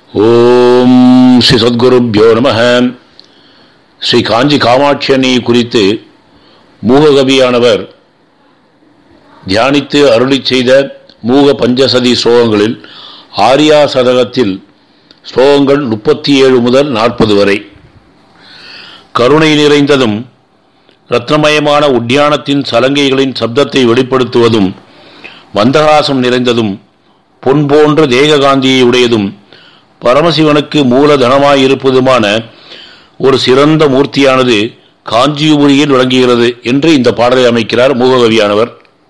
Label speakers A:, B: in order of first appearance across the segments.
A: ஓம் ஸ்ரீ சத்குருப்யோ நம ஸ்ரீ காஞ்சி காமாட்சி அன்னையை குறித்து மூககவியானவர் தியானித்து அருளி செய்த மூக பஞ்சசதி ஸ்லோகங்களில் ஆரியா சதகத்தில் ஸ்லோகங்கள் முப்பத்தி ஏழு முதல் நாற்பது வரை கருணை நிறைந்ததும் ரத்னமயமான உட்யானத்தின் சலங்கைகளின் சப்தத்தை வெளிப்படுத்துவதும் மந்தகாசம் நிறைந்ததும் பொன் போன்ற தேககாந்தியை உடையதும் பரமசிவனுக்கு மூலதனமாயிருப்பதுமான ஒரு சிறந்த மூர்த்தியானது காஞ்சிபுரியில் விளங்குகிறது என்று இந்த பாடலை அமைக்கிறார் மூககவியானவர்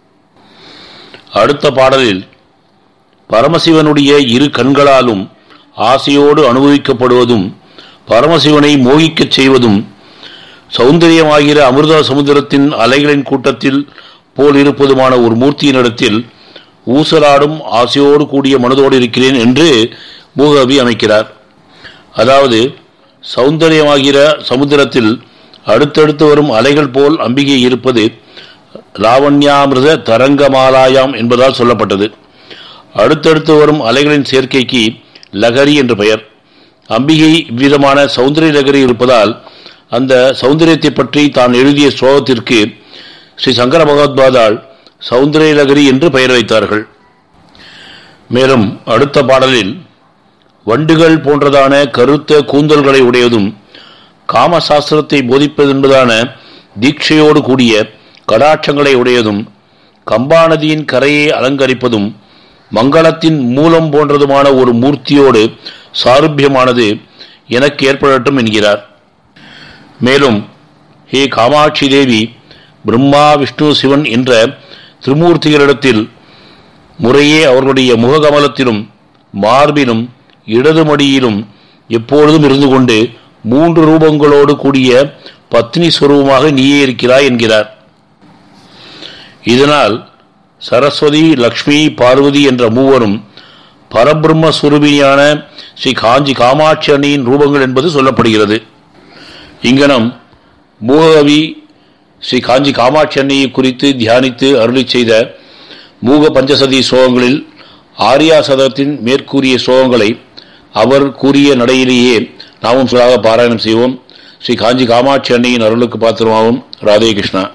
A: அடுத்த பாடலில் பரமசிவனுடைய இரு கண்களாலும் ஆசையோடு அனுபவிக்கப்படுவதும் பரமசிவனை மோகிக்கச் செய்வதும் சௌந்தரியமாகிற அமிர்த சமுத்திரத்தின் அலைகளின் கூட்டத்தில் போல் இருப்பதுமான ஒரு மூர்த்தியினிடத்தில் ஊசலாடும் ஆசையோடு கூடிய மனதோடு இருக்கிறேன் என்று மூகவி அமைக்கிறார் அதாவது சௌந்தரியமாகிற சமுத்திரத்தில் அடுத்தடுத்து வரும் அலைகள் போல் அம்பிகை இருப்பது லாவண்யாமிருத தரங்கமாலாயாம் என்பதால் சொல்லப்பட்டது அடுத்தடுத்து வரும் அலைகளின் சேர்க்கைக்கு லகரி என்று பெயர் அம்பிகை இவ்விதமான சௌந்தரிய லகரி இருப்பதால் அந்த சௌந்தரியத்தை பற்றி தான் எழுதிய ஸ்லோகத்திற்கு ஸ்ரீ சங்கர பகவத்பாதால் சௌந்தரிய லகரி என்று பெயர் வைத்தார்கள் மேலும் அடுத்த பாடலில் வண்டுகள் போன்றதான கருத்த கூந்தல்களை உடையதும் காமசாஸ்திரத்தை போதிப்பதென்பதான தீட்சையோடு கூடிய கடாட்சங்களை உடையதும் கம்பாநதியின் கரையை அலங்கரிப்பதும் மங்களத்தின் மூலம் போன்றதுமான ஒரு மூர்த்தியோடு சாருபியமானது எனக்கு ஏற்படட்டும் என்கிறார் மேலும் ஹே காமாட்சி தேவி பிரம்மா விஷ்ணு சிவன் என்ற திருமூர்த்திகளிடத்தில் முறையே அவர்களுடைய முககமலத்திலும் மார்பிலும் இடது மடியிலும் எப்பொழுதும் இருந்து கொண்டு மூன்று ரூபங்களோடு கூடிய பத்னி ஸ்வரூபமாக நீயே இருக்கிறாய் என்கிறார் இதனால் சரஸ்வதி லக்ஷ்மி பார்வதி என்ற மூவரும் பரபிரம்ம சுரூபியான ஸ்ரீ காஞ்சி காமாட்சி அணியின் ரூபங்கள் என்பது சொல்லப்படுகிறது இங்கனம் மூகவி ஸ்ரீ காஞ்சி காமாட்சி அன்னையை குறித்து தியானித்து அருளி செய்த மூக பஞ்சசதி சோகங்களில் ஆரியா சதத்தின் மேற்கூறிய சோகங்களை அவர் கூறிய நடையிலேயே நாமும் சொல்லாக பாராயணம் செய்வோம் ஸ்ரீ காஞ்சி காமாட்சி அன்னையின் அருளுக்கு பாத்திரமாகும் ராதே கிருஷ்ணா